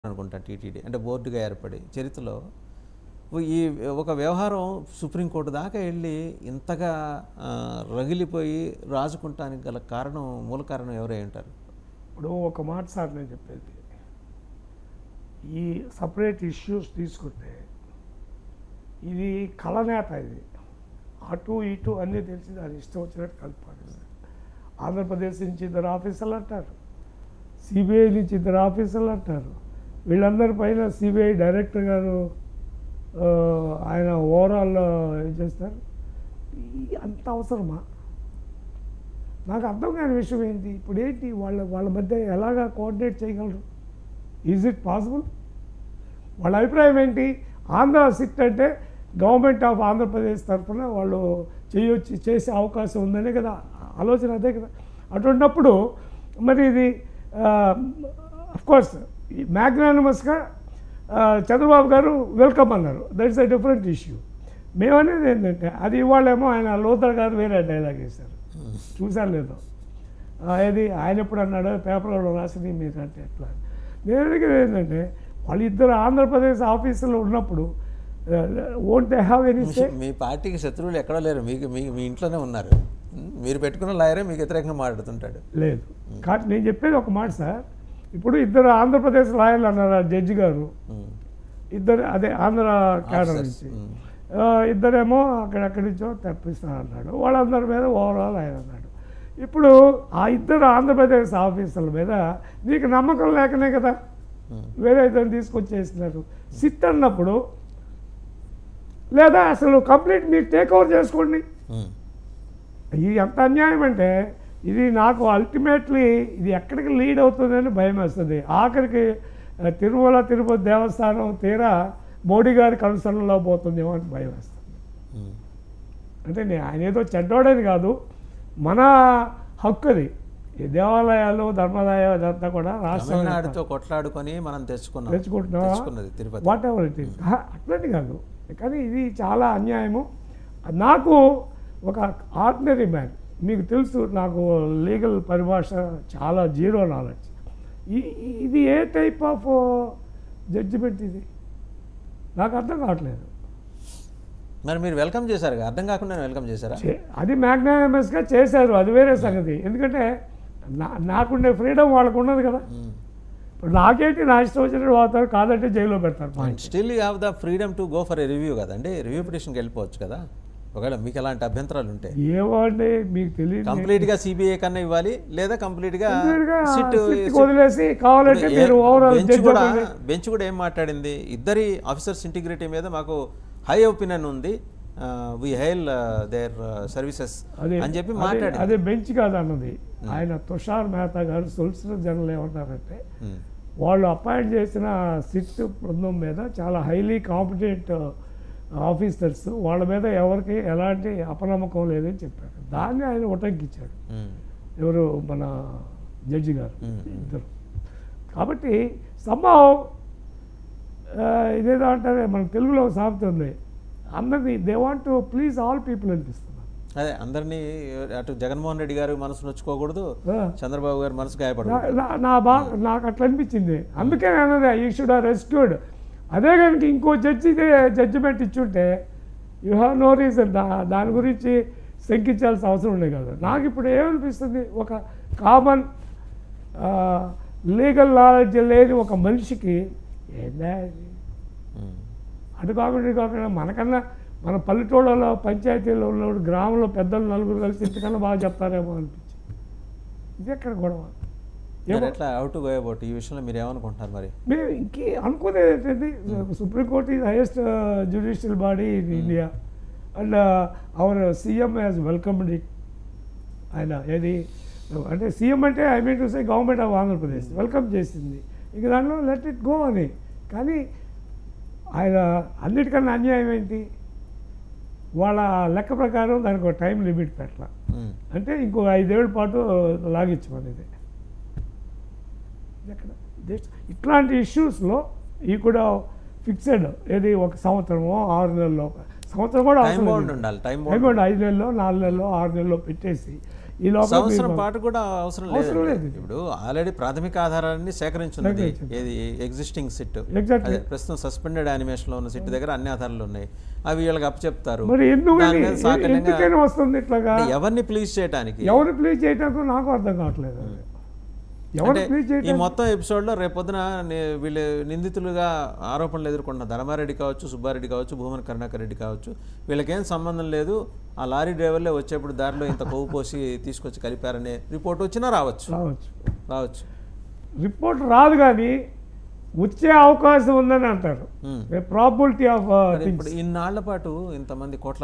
అనుకుంటా టీటీడీ అంటే బోర్డుగా ఏర్పడి చరిత్రలో ఈ ఒక వ్యవహారం సుప్రీంకోర్టు దాకా వెళ్ళి ఇంతగా ఆ, రగిలిపోయి రాజుకుంటానికి గల కారణం మూల కారణం ఎవరై ఉంటారు ఇప్పుడు ఒక మాట సార్ నేను చెప్పేది ఈ సపరేట్ ఇష్యూస్ తీసుకుంటే ఇది కలనేత ఇది అటు ఇటు అన్నీ తెలిసి దాని ఇష్టం వచ్చినట్టు కలిపారు ఆంధ్రప్రదేశ్ నుంచి ఇద్దరు ఆఫీసర్లు అంటారు సిబిఐ నుంచి ఇద్దరు ఆఫీసర్లు అంటారు వీళ్ళందరి పైన సిబిఐ డైరెక్టర్ గారు ఆ, ఆయన ఓవరాల్ ఏం చేస్తారు ఈ అంత అవసరమా నాకు అర్థం కాని విషయం ఏంటి ఇప్పుడు ఏంటి వాళ్ళ వాళ్ళ మధ్య ఎలాగా కోఆర్డినేట్ చేయగలరు ఈజ్ ఇట్ పాసిబుల్ వాళ్ళ అభిప్రాయం ఏంటి ఆంధ్ర సిట్ అంటే గవర్నమెంట్ ఆఫ్ ఆంధ్రప్రదేశ్ తరఫున వాళ్ళు చేయొచ్చు చేసే అవకాశం ఉందనే కదా ఆలోచన అదే కదా అటువంటిప్పుడు మరి ఇది కోర్స్ మ్యాగ్నానిమస్గా చంద్రబాబు గారు వెల్కమ్ అన్నారు దట్స్ అ డిఫరెంట్ ఇష్యూ మేమనేది ఏంటంటే అది ఇవాళేమో ఆయన లోతర్ గారు వేరే డైలాగ్ వేశారు చూశాను లేదు ఏది ఆయన ఎప్పుడు అన్నాడు పేపర్లో రాసింది మీరు అంటే ఎట్లా నేను అడిగేది ఏంటంటే వాళ్ళిద్దరు ఆంధ్రప్రదేశ్ ఆఫీసులో ఉన్నప్పుడు ఓంట్ దే హ్యావ్ ఎనీ సే మీ పార్టీకి శత్రువులు ఎక్కడో లేరు మీకు మీ మీ ఇంట్లోనే ఉన్నారు ఉం? మీరు పెట్టుకున్న లాయరే మీకు వ్యతిరేకంగా మాట్లాడుతుంటాడు లేదు కానీ నేను చెప్పేది ఒక మాట సార్ ఇప్పుడు ఇద్దరు ఆంధ్రప్రదేశ్ లాయర్లు అన్నారు ఆ జడ్జి గారు ఉం. ఇద్దరు అదే ఆంధ్ర క్యాడర్ Officers. నుంచి ఉం. ఆ, ఇద్దరేమో అక్కడెక్కడి నుంచో తెప్పిస్తాను అన్నాడు వాళ్ళందరి మీద ఓవరాల్ ఆయన అన్నాడు ఇప్పుడు ఆ ఇద్దరు ఆంధ్రప్రదేశ్ ఆఫీసర్ల మీద నీకు నమ్మకం లేకనే కదా ఉం. వేరే ఇద్దరు తీసుకొచ్చేసినారు సిట్ అన్నప్పుడు లేదా అసలు కంప్లీట్ మీరు టేక్ ఓవర్ చేసుకోండి ఉం. ఇది ఎంత అన్యాయం అంటే ఇది నాకు అల్టిమేట్లీ ఇది ఎక్కడికి లీడ్ అవుతుందని భయం వేస్తుంది ఆఖరికి ఆ, తిరుమల తిరుపతి దేవస్థానం తీరా మోడీ గారి కన్సర్న్లో పోతుందేమో అని భయం వేస్తుంది ఉం. అంటే నేను ఆయన ఏదో చెడ్డోడని కాదు మన హక్కు అది ఈ దేవాలయాలు ధర్మాదాయాలు అదంతా కూడా రాష్ట్రం తమిళనాడుతో కొట్లాడుకొని మనం తెచ్చుకున్నాం తెచ్చుకుంటున్నావా తెచ్చుకున్నది Tirupati whatever it is అట్లాంటి కాదు కానీ ఇది చాలా అన్యాయము నాకు ఒక ఆర్డినరీ మ్యాన్ మీకు తెలుసు నాకు లీగల్ పరిభాష చాలా జీరో నాలెడ్జ్ ఇది ఏ టైప్ ఆఫ్ జడ్జిమెంట్ ఇది నాకు అర్థం కావట్లేదు మరి మీరు వెల్కమ్ చేశారు కదా? అర్థం కాకుండా వెల్కమ్ చేశారా చే- అది మ్యాగ్నానిమస్గా చేశారు అది వేరే సంగతి ఎందుకంటే నా నాకుండే ఫ్రీడమ్ వాళ్ళకు ఉన్నది కదా ఇప్పుడు నాకేంటి నా ఇష్టం వచ్చినట్టు వాతారు కాదంటే జైల్లో పెడతారు మా ఇంట్లో. Still you have the freedom to go for a review కదండి రివ్యూ పిటిషన్కి వెళ్ళిపోవచ్చు కదా ఒకవేళ మీకు ఎలాంటి అభ్యంతరాలు ఉంటే ఏమో అండి మీకు తెలియదు కంప్లీట్ గా సిబిఐ కన్నా ఇవ్వాలి లేదా కంప్లీట్ గా Complete గా సిట్ సిట్కి వదిలేసి కావాలంటే మీరు ఓవరాల్ బెంచ్ జడ్జ్ కూడా బెంచ్ కూడా ఏం మాట్లాడింది ఇద్దరి ఆఫీసర్స్ ఇంటిగ్రిటీ మీద మాకు హై ఒపీనియన్ ఉంది వి హైల్ దేర్ సర్వీసెస్ అదే అని చెప్పి అదే- మాట్లాడింది అదే బెంచ్ కాదు అన్నది ఆయన తుషార్ మెహతా గారు సొలిసిటర్ జనరల్ ఏమంటారంటే ఉమ్, వాళ్ళు అపాయింట్ చేసిన సిట్ బృందం మీద చాలా హైలీ కాంపిటెంట్ ఆఫీసర్స్ వాళ్ళ మీద ఎవరికి ఎలాంటి అపనమ్మకం లేదని చెప్పారు దాన్ని ఆయన ఉటంకిచ్చాడు ఉమ్, ఎవరు మన జడ్జి గారు మ్మ్. ఇద్దరు కాబట్టి సంభవం ఇదేదో అంటారే మన తెలుగులో ఒక సామెత ఉంది అందరినీ they want to please all people అనిపిస్తున్నారు అదే అందరినీ అటు జగన్మోహన్ రెడ్డి గారు మనసు నొచ్చుకోకూడదు ఆ. చంద్రబాబు గారు మనసు నా- గాయపడకూడదు నా- నా బా నాకు అట్లా అనిపించింది అందుకే నేను అన్నది యూ షుడ్ ఆర్ రెస్క్యూడ్ అదే కనుక ఇంకో జడ్జి జడ్జిమెంట్ ఇచ్చుంటే యూ హ్యావ్ నో రీజన్ దా దాని గురించి శంకించాల్సిన అవసరం ఉండే కదా నాకు ఇప్పుడు ఏమనిపిస్తుంది ఒక కామన్ లీగల్ నాలెడ్జ్ లేని ఒక మనిషికి ఏందా ఇది? ఉమ్, అటు కాకుండా ఇటు కాకుండా మనకన్నా మన పల్లెటూళ్ళలో పంచాయతీలో ఉన్న గ్రామంలో పెద్దలు నలుగురు కలిసి ఇంతకన్నా బాగా చెప్తారేమో అనిపించింది ఇది ఎక్కడ గొడవ మరి ఏమో ఎట్లా అవుట్ గో అబౌట్ ఈ విషయంలో మీరు ఏమనుకుంటున్నారు మరి మేము ఇంకే అనుకునేది ఏంటంటే supreme court is highest judicial body in India and our CM has welcomed it ఆయన ఏది అంటే సీఎం అంటే I mean to say government of Andhra Pradesh welcome చేసింది ఇక దాంట్లో లెట్ ఇట్ గో అని కానీ ఆయన అన్నిటికన్నా అన్యాయం ఏంటి వాళ్ళ లెక్క ప్రకారం దానికి ఒక టైం లిమిట్ పెట్టాల ఉమ్, అంటే ఇంకో ఐదేళ్ల పాటు లాగించమనేది ఇది ఎక్కడ జస్ట్ ఇట్లాంటి ఇష్యూస్లో ఈ కూడా ఫిక్సెడ్ ఏది ఒక సంవత్సరమో ఆరు నెలల్లో సంవత్సరం కూడా టైం అవసరం బౌండ్ లేదు. ఉండాలి టైం టైం బౌండ్ బౌండ్ ఐదు నెలల్లో నాలుగు నెలల్లో ఆరు నెలల్లో పెట్టేసి ఈ లోపల సంవత్సరం మీరు- పాటు కూడా అవసరం అవసరం లేదు లేదు. ఇప్పుడు ఆల్రెడీ ప్రాథమిక ఆధారాన్ని సేకరించున్నది సేకరించింది. ఏది ఎగ్జిస్టింగ్ సిట్ ఎగ్జాక్ట్లీ అదే ప్రస్తుతం సస్పెండెడ్ యానిమేషన్ లో ఉన్న సిట్ దగ్గర అన్ని ఆధారాలు ఉన్నాయి అవి వీళ్ళకి అప్పచెప్తారు మరి ఎందుకు దాని మీద సాకల్యంగా ఎందుకైనా వస్తుంది ఇట్లాగా అంటే ఎవరిని ప్లీజ్ చేయడానికి ఎవరు ప్లీజ్ చేయటానికి నాకు అర్థం కావట్లేదు అది. ఎవరు అంటే ప్లీజ్ ఈ చేయటానికి మొత్తం ఎపిసోడ్లో రేపొద్దున నే- వీళ్ళు నిందితులుగా ఆరోపణలు ఎదుర్కొంటున్న ధర్మారెడ్డి కావచ్చు సుబ్బారెడ్డి కావచ్చు భూమన కరుణాకర్ రెడ్డి కావచ్చు వీళ్ళకేం సంబంధం లేదు ఆ లారీ డ్రైవర్లే వచ్చేప్పుడు దారిలో ఇంత కొవ్వు పోసి తీసుకొచ్చి కలిపారనే రిపోర్ట్ వచ్చినా రావచ్చు రావచ్చు రావచ్చు రిపోర్ట్ రాదు కానీ వచ్చే అవకాశం ఉందని అంటారు ఉమ్. ప్రాబిలిటీ ఆఫ్ మరి ఇప్పుడు ఇన్నాళ్ల పాటు ఇంతమంది కోట్ల